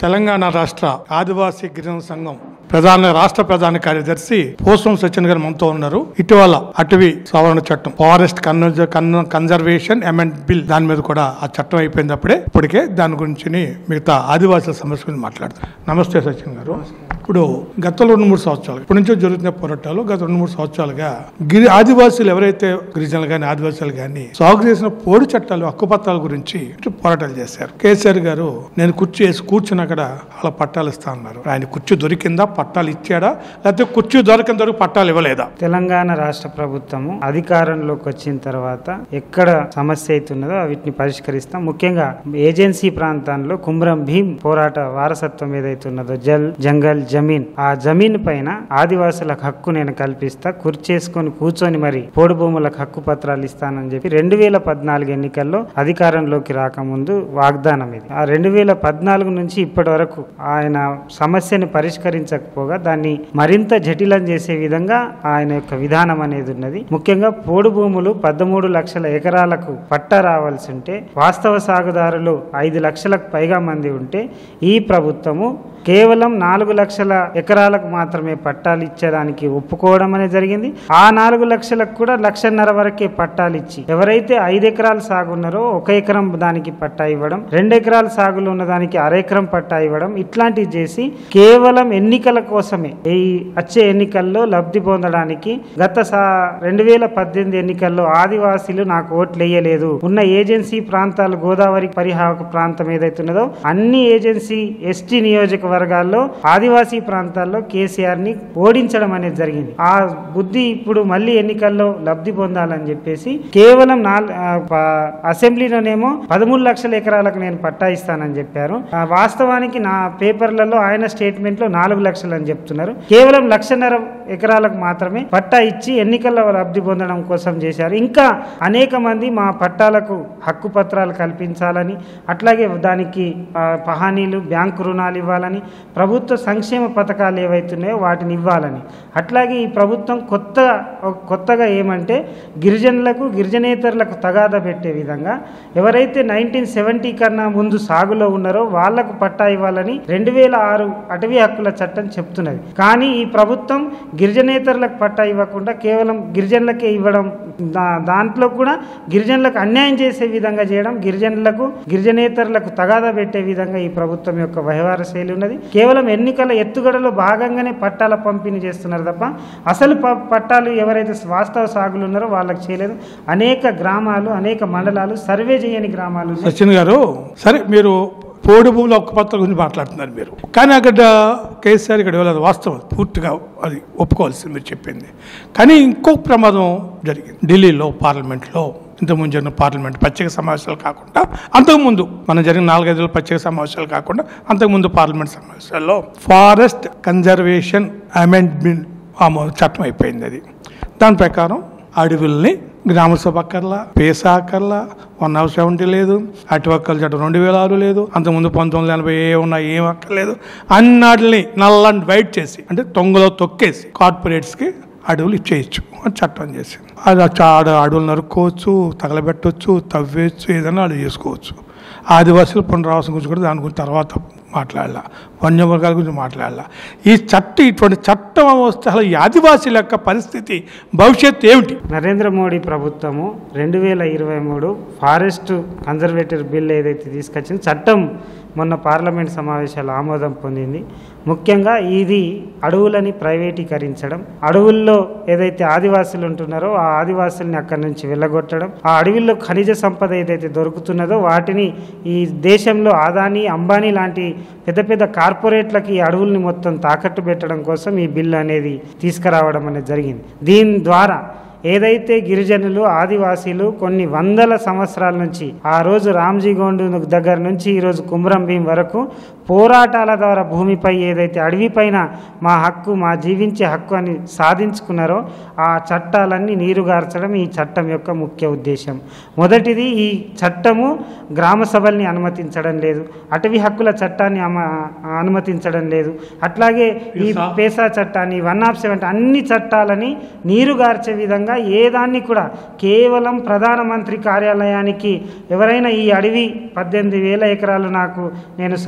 తెలంగాణ రాష్ట్ర ఆదివాసీ గిరిజన సంఘం ప్రధాన రాష్ట్ర ప్రధాన కార్యదర్శి పోసం సచిన్ గారు మనతో ఉన్నారు ఇటీవల అటవీ సవరణ చట్టం ఫారెస్ట్ కన్జర్వేషన్ అమెండ్ బిల్ దాని మీద కూడా ఆ చట్టం అయిపోయింది అప్పుడే ఇప్పటికే దాని గురించి మిగతా ఆదివాసుల సమస్య గురించి మాట్లాడతారు నమస్తే సచిన్ గారు ఇప్పుడు గత రెండు మూడు సంవత్సరాలు ఇప్పటి నుంచో జరుగుతున్న పోరాటాలు గత రెండు మూడు సంవత్సరాలుగా గిరి ఆదివాసులు ఎవరైతే గిరిజనులు కానీ ఆదివాసులు కానీ సాగు చేసిన పోడు చట్టాలు హక్కుపత్రాల గురించి పోరాటాలు చేశారు కేసీఆర్ గారు నేను కుర్చీ వేసి కూర్చుని అక్కడ అలా పట్టాలు ఇస్తా అన్నారు ఆయన కుర్చీ దొరికిందా పట్టాలు ఇచ్చాడా లేకపోతే కుర్చీ దొరికిన వరకు పట్టాలు ఇవ్వలేదా తెలంగాణ రాష్ట్ర ప్రభుత్వము అధికారంలోకి వచ్చిన తర్వాత ఎక్కడ సమస్య అవుతున్నదో వీటిని పరిష్కరిస్తాం ముఖ్యంగా ఏజెన్సీ ప్రాంతాల్లో కుమ్రం భీం పోరాట వారసత్వం ఏదైతే ఉన్నదో జల్ జంగల్ జమీన్ ఆ జమీన్ పైన ఆదివాసులకు హక్కు నేను కల్పిస్తా కుర్చేసుకొని కూర్చొని మరి పోడు భూములకు హక్కు పత్రాలు ఇస్తానని చెప్పి రెండు వేల పద్నాలుగు ఎన్నికల్లో అధికారంలోకి రాకముందు వాగ్దానం ఇది ఆ రెండు వేల పద్నాలుగు నుంచి ఇప్పటి వరకు ఆయన సమస్యని పరిష్కరించకపోగా దాన్ని మరింత జటిలం చేసే విధంగా ఆయన యొక్క విధానం అనేది ఉన్నది ముఖ్యంగా పోడు భూములు పదమూడు లక్షల ఎకరాలకు పట్ట రావాల్సి ఉంటే వాస్తవ సాగుదారులు ఐదు లక్షలకు పైగా మంది ఉంటే ఈ ప్రభుత్వము కేవలం నాలుగు లక్షల ఎకరాలకు మాత్రమే పట్టాలు ఇచ్చేదానికి ఒప్పుకోవడం అనేది జరిగింది ఆ నాలుగు లక్షలకు కూడా లక్షన్నర వరకే పట్టాలు ఇచ్చి ఎవరైతే ఐదు ఎకరాలు సాగు ఉన్నారో ఒక ఎకరం దానికి పట్టా ఇవ్వడం రెండు ఎకరాల సాగులో ఉన్న దానికి అర ఎకరం పట్టా ఇవ్వడం ఇట్లాంటివి చేసి కేవలం ఎన్నికల కోసమే ఈ వచ్చే ఎన్నికల్లో లబ్ధి పొందడానికి గత సా రెండు వేల పద్దెనిమిది ఎన్నికల్లో ఆదివాసీలు నాకు ఓట్లు వేయలేదు ఉన్న ఏజెన్సీ ప్రాంతాలు గోదావరి పరిహాక ప్రాంతం ఏదైతే ఉన్నదో అన్ని ఏజెన్సీ ఎస్టీ నియోజకవర్గాల్లో ఆదివాసీ ప్రాంతాల్లో కేసీఆర్ ని ఓడించడం అనేది జరిగింది ఆ బుద్ధి ఇప్పుడు మళ్ళీ ఎన్నికల్లో లబ్ధి పొందాలని చెప్పేసి కేవలం నాల్- ఆ, ప- అసెంబ్లీలోనేమో పదమూడు లక్షల ఎకరాలకు నేను పట్టా ఇస్తానని చెప్పారు ఆ, వాస్తవానికి నా పేపర్లలో ఆయన స్టేట్మెంట్ లో నాలుగు లక్షలు అని చెప్తున్నారు కేవలం లక్షన్నర ఎకరాలకు మాత్రమే పట్టా ఇచ్చి ఎన్నికల్లో లబ్ధి పొందడం కోసం చేశారు ఇంకా అనేక మంది మా పట్టాలకు హక్కు పత్రాలు కల్పించాలని అట్లాగే దానికి ఆ, పహానీలు బ్యాంకు రుణాలు ఇవ్వాలని ప్రభుత్వ సంక్షేమ పథకాలు ఏవైతున్నాయో వాటిని ఇవ్వాలని అట్లాగే ఈ ప్రభుత్వం కొత్త కొత్తగా ఏమంటే గిరిజనులకు గిరిజనేతరులకు తగాదా పెట్టే విధంగా ఎవరైతే నైన్టీన్ సెవెంటీ కన్నా ముందు సాగులో ఉన్నారో వాళ్లకు పట్టా ఇవ్వాలని రెండు వేల ఆరు అటవీ హక్కుల చట్టం చెప్తున్నది కానీ ఈ ప్రభుత్వం గిరిజనేతరులకు పట్టా ఇవ్వకుండా కేవలం గిరిజనులకే ఇవ్వడం దా- దాంట్లో కూడా గిరిజనులకు అన్యాయం చేసే విధంగా చేయడం గిరిజనులకు గిరిజనేతరులకు తగాదా పెట్టే విధంగా ఈ ప్రభుత్వం యొక్క వ్యవహార శైలి ఉన్నది కేవలం ఎన్నికల ఎత్తుగడలో భాగంగానే పట్టాల పంపిణీ చేస్తున్నారు తప్ప అసలు ప- పట్టాలు ఎవరైతే వాస్తవ సాగులు ఉన్నారో వాళ్ళకి చేయలేదు అనేక గ్రామాలు అనేక మండలాలు సర్వే చేయని గ్రామాలు ఉన్నాయి. సచిన్ గారు సరే మీరు పోడు భూముల ఒక్క పత్రం గురించి మాట్లాడుతున్నారు మీరు కానీ అక్కడ కేసీఆర్ ఇక్కడ ఇవ్వలేదు వాస్తవం పూర్తిగా అది ఒప్పుకోవాల్సింది మీరు చెప్పింది కానీ ఇంకో ప్రమాదం జరిగింది ఢిల్లీలో పార్లమెంట్లో ఇంతకుముందు జరిగిన పార్లమెంట్ ప్రత్యేక సమావేశాలు కాకుండా అంతకుముందు మనం జరిగిన నాలుగైదు ప్రత్యేక సమావేశాలు కాకుండా అంతకుముందు పార్లమెంట్ సమావేశాల్లో ఫారెస్ట్ కన్జర్వేషన్ అమెండ్మెంట్ ఆమో చట్టం అయిపోయింది అది దాని ప్రకారం అడవుల్ని గ్రామ సభ అక్కర్లా పేసా అక్కర్లా వన్ హౌస్ సెవెంటీ లేదు అటువక్కల చట్టం రెండు వేల ఆరు లేదు అంతకుముందు పంతొమ్మిది ఎనభై ఏ ఉన్నా ఏం అక్కర్లేదు అన్నాటిని నల్ల అండ్ వైట్ చేసి అంటే తొంగలో తొక్కేసి కార్పొరేట్స్కి అడవులు ఇచ్చేయచ్చు అని చట్టం చేసింది అది ఆ చా- ఆడ అడవులు నరుక్కోవచ్చు తగలబెట్టవచ్చు తవ్వేయచ్చు ఏదైనా అది చేసుకోవచ్చు ఆదివాసుల పునరావాసం గురించి కూడా దాని గురించి తర్వాత మాట్లాడాల వన్యమృగాల గురించి మాట్లాడాల ఈ చట్టం ఇటువంటి చట్టం వస్తే అసలు ఈ ఆదివాసీల యొక్క పరిస్థితి భవిష్యత్తు ఏమిటి నరేంద్ర మోడీ ప్రభుత్వము రెండు వేల ఇరవై మూడు ఫారెస్ట్ కన్జర్వేటివ్ బిల్ ఏదైతే తీసుకొచ్చిందో చట్టం మొన్న పార్లమెంట్ సమావేశాలు ఆమోదం పొందింది ముఖ్యంగా ఇది అడవులని ప్రైవేటీకరించడం అడవుల్లో ఏదైతే ఆదివాసులు ఉంటున్నారో ఆ ఆదివాసుల్ని అక్కడి నుంచి వెళ్ళగొట్టడం ఆ అడవిలో ఖనిజ సంపద ఏదైతే దొరుకుతున్నదో వాటిని ఈ దేశంలో ఆదాని అంబానీ లాంటి పెద్ద పెద్ద కార్పొరేట్లకి ఈ అడవుల్ని మొత్తం తాకట్టు పెట్టడం కోసం ఈ బిల్లు అనేది తీసుకురావడం అనేది జరిగింది దీని ద్వారా ఏదైతే గిరిజనులు ఆదివాసీలు కొన్ని వందల సంవత్సరాల నుంచి ఆ రోజు రామ్జీ గోండు దగ్గర నుంచి ఈరోజు కుమ్రం భీం వరకు పోరాటాల ద్వారా భూమిపై ఏదైతే అడవిపైన మా హక్కు మా జీవించే హక్కు అని సాధించుకున్నారో ఆ చట్టాలన్నీ నీరుగార్చడం ఈ చట్టం యొక్క ముఖ్య ఉద్దేశం మొదటిది ఈ చట్టము గ్రామ సభల్ని అనుమతించడం లేదు అటవీ హక్కుల చట్టాన్ని అమ అనుమతించడం లేదు అట్లాగే ఈ పేసా చట్టాన్ని వన్ ఆఫ్ సెవెంటీ అన్ని చట్టాలని నీరుగార్చే విధంగా ఏ దాన్ని కూడా కేవలం ప్రధానమంత్రి కార్యాలయానికి ఎవరైనా ఈ అడవి పద్దెనిమిది వేల ఎకరాలు నాకు నేను సా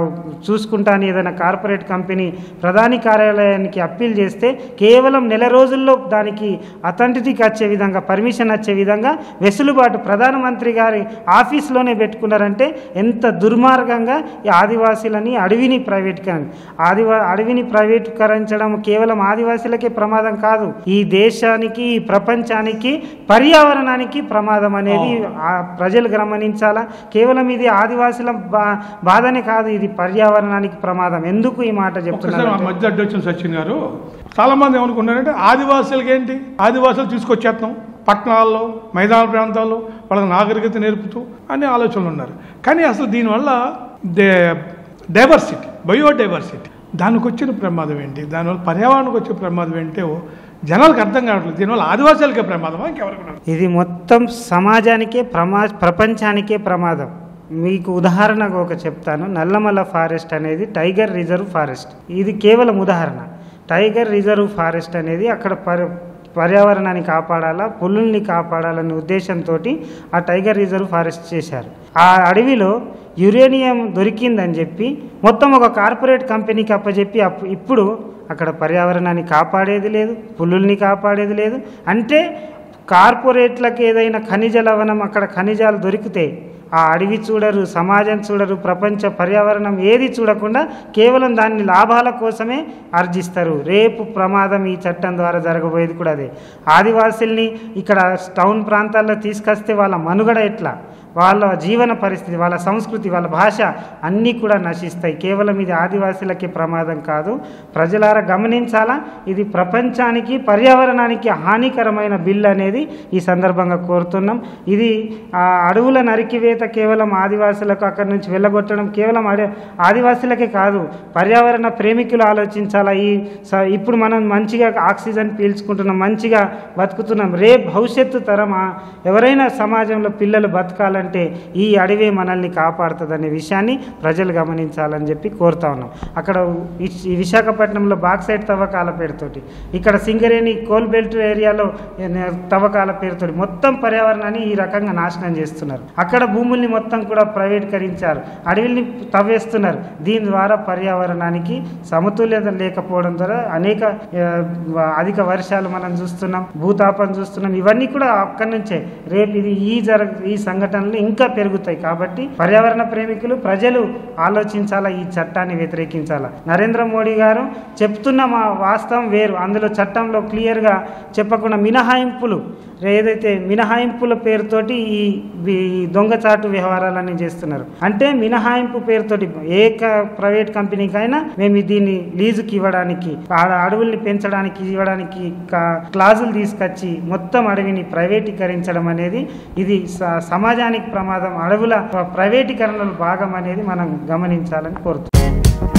చూసుకుంటా అని ఏదైనా కార్పొరేట్ కంపెనీ ప్రధాని కార్యాలయానికి అప్పీల్ చేస్తే కేవలం నెల రోజుల్లో దానికి అథెంటిటీ వచ్చే విధంగా పర్మిషన్ వచ్చే విధంగా వెసులుబాటు ప్రధానమంత్రి గారి ఆఫీస్లోనే పెట్టుకున్నారంటే ఎంత దుర్మార్గంగా ఈ ఆదివాసీలని అడవిని ప్రైవేటీకరణ ఆదివా అడవిని ప్రైవేటీకరించడం కేవలం ఆదివాసీలకే ప్రమాదం కాదు ఈ దేశానికి ఈ ప్రపంచానికి పర్యావరణానికి ప్రమాదం అనేది ఆ ప్రజలు గమనించాలా కేవలం ఇది ఆదివాసుల బా బాధనే కాదు ఇది పర్యావరణానికి ప్రమాదం ఎందుకు ఈ మాట ఒక్కసారి చెప్తున్నారు మా మధ్య అడ్డొచ్చిన సచిన్ గారు చాలా మంది ఏమనుకున్నారంటే ఆదివాసులకి ఏంటి ఆదివాసులు తీసుకొచ్చేస్తాం పట్టణాల్లో మైదాన ప్రాంతాల్లో వాళ్ళకి నాగరికత నేర్పుతూ అనే ఆలోచనలు ఉన్నారు కానీ అసలు దీనివల్ల డే డైవర్సిటీ బయోడైవర్సిటీ దానికి వచ్చిన ప్రమాదం ఏంటి దానివల్ల పర్యావరణానికి వచ్చే ప్రమాదం ఏంటో జనాలకు అర్థం కావట్లేదు దీనివల్ల ఆదివాసులకే ప్రమాదమా ఇంకెవరికి ఉండదు? ఇది మొత్తం సమాజానికే ప్రమా ప్రపంచానికే ప్రమాదం మీకు ఉదాహరణగా ఒక చెప్తాను నల్లమల్ల ఫారెస్ట్ అనేది టైగర్ రిజర్వ్ ఫారెస్ట్ ఇది కేవలం ఉదాహరణ టైగర్ రిజర్వ్ ఫారెస్ట్ అనేది అక్కడ పర్ పర్యావరణాన్ని కాపాడాలా పులుల్ని కాపాడాలనే ఉద్దేశంతో ఆ టైగర్ రిజర్వ్ ఫారెస్ట్ చేశారు ఆ అడవిలో యురేనియం దొరికిందని చెప్పి మొత్తం ఒక కార్పొరేట్ కంపెనీకి అప్పచెప్పి అప్పు ఇప్పుడు అక్కడ పర్యావరణాన్ని కాపాడేది లేదు పులుల్ని కాపాడేది లేదు అంటే కార్పొరేట్లకు ఏదైనా ఖనిజ లవణం అక్కడ ఖనిజాలు దొరికితే ఆ అడవి చూడరు సమాజం చూడరు ప్రపంచ పర్యావరణం ఏది చూడకుండా కేవలం దాన్ని లాభాల కోసమే ఆర్జిస్తారు రేపు ప్రమాదం ఈ చట్టం ద్వారా జరగబోయేది కూడా అదే ఆదివాసుల్ని ఇక్కడ టౌన్ ప్రాంతాల్లో తీసుకొస్తే వాళ్ళ మనుగడ ఎట్లా వాళ్ళ జీవన పరిస్థితి వాళ్ళ సంస్కృతి వాళ్ళ భాష అన్నీ కూడా నశిస్తాయి కేవలం ఇది ఆదివాసులకి ప్రమాదం కాదు ప్రజలారా గమనించాలా ఇది ప్రపంచానికి పర్యావరణానికి హానికరమైన బిల్ అనేది ఈ సందర్భంగా కోరుతున్నాం ఇది ఆ అడవుల నరికివేత కేవలం ఆదివాసులకు అక్కడి నుంచి వెళ్ళగొట్టడం కేవలం అడే ఆదివాసులకే కాదు పర్యావరణ ప్రేమికులు ఆలోచించాలా ఈ స- ఇప్పుడు మనం మంచిగా ఆక్సిజన్ పీల్చుకుంటున్నాం మంచిగా బతుకుతున్నాం రేపు భవిష్యత్తు తరం ఆ- ఎవరైనా సమాజంలో పిల్లలు బతకాలంటే ఈ అడవే మనల్ని కాపాడుతుందనే విషయాన్ని ప్రజలు గమనించాలని చెప్పి కోరుతా ఉన్నాం అక్కడ ఈ- ఈ విశాఖపట్నంలో బాక్సైడ్ తవ్వకాల పేరుతోటి ఇక్కడ సింగరేణి కోల్ బెల్ట్ ఏరియాలో ఏ- తవ్వకాల పేరుతోటి మొత్తం పర్యావరణాన్ని ఈ రకంగా నాశనం చేస్తున్నారు అక్కడ భూముల్ని మొత్తం కూడా ప్రైవేటీకరించారు అడవిల్ని తవ్వేస్తున్నారు దీని ద్వారా పర్యావరణానికి సమతుల్యత లేకపోవడం ద్వారా అనేక ఆ, అధిక వర్షాలు మనం చూస్తున్నాం భూతాపం చూస్తున్నాం ఇవన్నీ కూడా అక్కడి నుంచే రేపు ఇది ఈ జర ఈ సంఘటనలు ఇంకా పెరుగుతాయి కాబట్టి పర్యావరణ ప్రేమికులు ప్రజలు ఆలోచించాలా ఈ చట్టాన్ని వ్యతిరేకించాలా నరేంద్ర మోడీ గారు చెప్తున్న మా వాస్తవం వేరు అందులో చట్టంలో క్లియర్గా చెప్పకుండా మినహాయింపులు ఏదైతే మినహాయింపుల పేరుతోటి ఈ ఈ దొంగచాటు వ్యవహారాలన్నీ చేస్తున్నారు అంటే మినహాయింపు పేరుతోటి ఏ క- ప్రైవేట్ కంపెనీకైనా మేము దీన్ని లీజుకి ఇవ్వడానికి ఆ అడవుల్ని పెంచడానికి ఇవ్వడానికి క- క్లాజులు తీసుకొచ్చి మొత్తం అడవిని ప్రైవేటీకరించడం అనేది ఇది స- సమాజానికి ప్రమాదం అడవుల ప్ర- ప్రైవేటీకరణలో భాగం అనేది మనం గమనించాలని కోరుతున్నాం